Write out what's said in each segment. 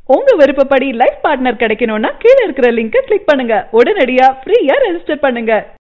உங்க விருப்பப்படி life partner கிடைக்கணும்னா கீழ இருக்கிற லிங்கை கிளிக் பண்ணுங்க உடனடியா ஃப்ரீயா ரெஜிஸ்டர் பண்ணுங்க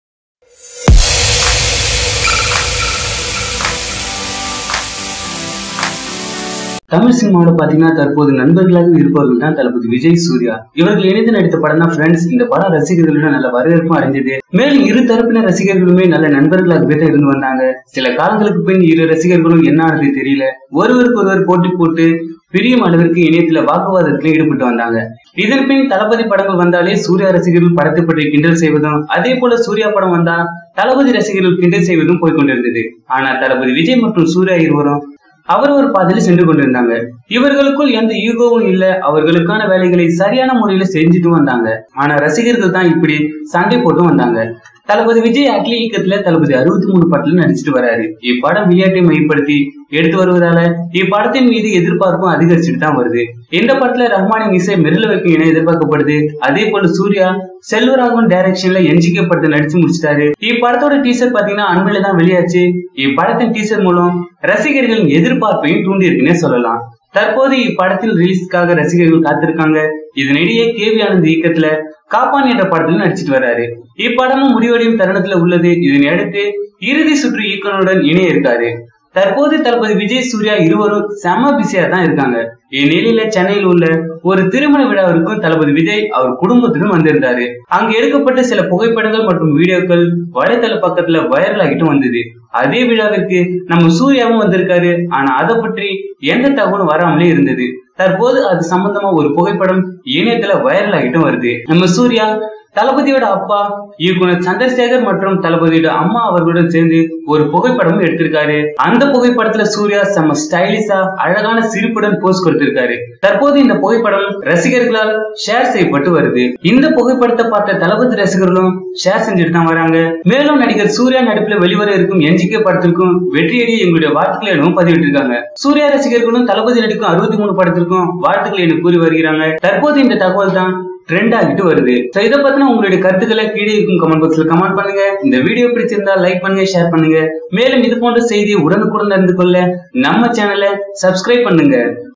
தமிழ் சினிமாவோட பாத்தீங்கன்னா தற்போது நண்பர்களாக இருப்பவர்கள் தான் தளபதி விஜய் சூர்யா இவர்கள் இணைந்து நடித்த படம் தான் ஃப்ரெண்ட்ஸ் இந்த படம் ரசிகர்களிடம் நல்ல வரவேற்பும் அடைஞ்சது மேலும் இரு தரப்பின ரசிகர்களுமே நல்ல நண்பர்களாகவே தான் இருந்து வந்தாங்க சில காலங்களுக்கு பின் இரு ரசிகர்களும் என்ன ஆனது தெரியல ஒருவருக்கு ஒருவர் போட்டி போட்டு பிரியும் அளவிற்கு இணையத்துல வாக்குவாதத்தில் ஈடுபட்டு வந்தாங்க இதன் பின் தளபதி படங்கள் வந்தாலே சூர்யா ரசிகர்கள் படத்தை பற்றி கிண்டல் செய்வதும் அதே போல சூர்யா படம் வந்தா தளபதி ரசிகர்கள் கிண்டல் செய்வதும் போய்கொண்டிருந்தது ஆனா தளபதி விஜய் மற்றும் சூர்யா இருவரும் அவர் ஒரு பாதையில சென்று கொண்டிருந்தாங்க இவர்களுக்குள் எந்த ஈகோவும் இல்ல அவர்களுக்கான வேலைகளை சரியான முறையில செஞ்சுட்டு வந்தாங்க ஆனா ரசிகர்கள் தான் இப்படி சண்டை போட்டும் வந்தாங்க தளபதி விஜய் அட்லி இயக்கத்துல தளபதி அறுபத்தி மூணு படத்துல நடிச்சிட்டு வராரு இப்படம் விளையாட்டை மையப்படுத்தி எடுத்து வருவதால இப்படத்தின் மீது எதிர்பார்ப்பும் அதிகரிச்சுட்டு தான் வருது இந்த படத்துல ரஹ்மானின் இசை மெரில வைக்கும் என எதிர்பார்க்கப்படுது அதே போல சூர்யா செல்வராகவன் டைரக்ஷன்ல எஞ்சிக்கப்பட்டு நடிச்சு முடிச்சிட்டாரு இப்படத்தோட டீசர் பாத்தீங்கன்னா அண்மையில தான் வெளியாச்சு இப்படத்தின் டீசர் மூலம் ரசிகர்களின் எதிர்பார்ப்பையும் தூண்டி இருக்குன்னே சொல்லலாம் தற்போது இப்படத்தில் ரிலீஸ்க்காக ரசிகர்கள் காத்திருக்காங்க இதனிடையே கேவி ஆனந்த் இயக்கத்துல காப்பான் என்ற படத்துல நடிச்சிட்டு வர்றாரு இப்படமும் முடிவடையும் தருணத்துல உள்ளது இதனை அடுத்து இறுதி சுற்று இயக்குனருடன் இணைய இருக்காரு தற்போது தளபதி விஜய் சூர்யா இருவரும் செம பிஸியா தான் இருக்காங்க இந்நிலையில சென்னையில் உள்ள ஒரு திருமண விழாவிற்கும் தளபதி விஜய் அவர் குடும்பத்துடன் வந்திருந்தாரு அங்கு எடுக்கப்பட்ட சில புகைப்படங்கள் மற்றும் வீடியோக்கள் வலைத்தள பக்கத்துல வைரல் ஆகிட்டு வந்தது அதே விழாவிற்கு நம்ம சூர்யாவும் வந்திருக்காரு ஆனா அதை பற்றி எந்த தகவலும் வராமலே இருந்தது தற்போது அது சம்பந்தமா ஒரு புகைப்படம் இணையத்துல வைரல் ஆகிட்டும் வருது நம்ம சூர்யா தளபதியோட அப்பா இயக்குனர் சந்திரசேகர் மற்றும் தளபதியோட அம்மா அவர்களுடன் சேர்ந்து ஒரு புகைப்படமும் எடுத்திருக்காரு அந்த புகைப்படத்துல சூர்யா செம்ம ஸ்டைலிஷா அழகான சிரிப்புடன் போஸ் கொடுத்திருக்காரு தற்போது இந்த புகைப்படம் ரசிகர்களால் ஷேர் செய்யப்பட்டு வருது இந்த புகைப்படத்தை பார்த்த தளபதி ரசிகர்களும் ஷேர் செஞ்சுட்டு தான் வராங்க மேலும் நடிகர் சூர்யா நடிப்புல வெளிவர இருக்கும் என்ஜிகே படத்திற்கும் வெற்றியடைய எங்களுடைய வாழ்த்துக்களை எனவும் பதிவிட்டிருக்காங்க சூர்யா ரசிகர்களும் தளபதி நடிக்கும் அறுபத்தி மூணு படத்திற்கும் வாழ்த்துக்களை என கூறி வருகிறாங்க தற்போது இந்த தகவல் தான் ட்ரெண்ட் ஆகிட்டு வருது சோ இதை பத்தின உங்களுடைய கருத்துக்களை கீழே இருக்கும் கமெண்ட் பாக்ஸ்ல கமெண்ட் பண்ணுங்க இந்த வீடியோ பிடிச்சிருந்தா லைக் பண்ணுங்க ஷேர் பண்ணுங்க மேலும் இது போன்ற செய்தியை உடனுக்குடன் அறிந்து கொள்ள நம்ம சேனலை சப்ஸ்கிரைப் பண்ணுங்க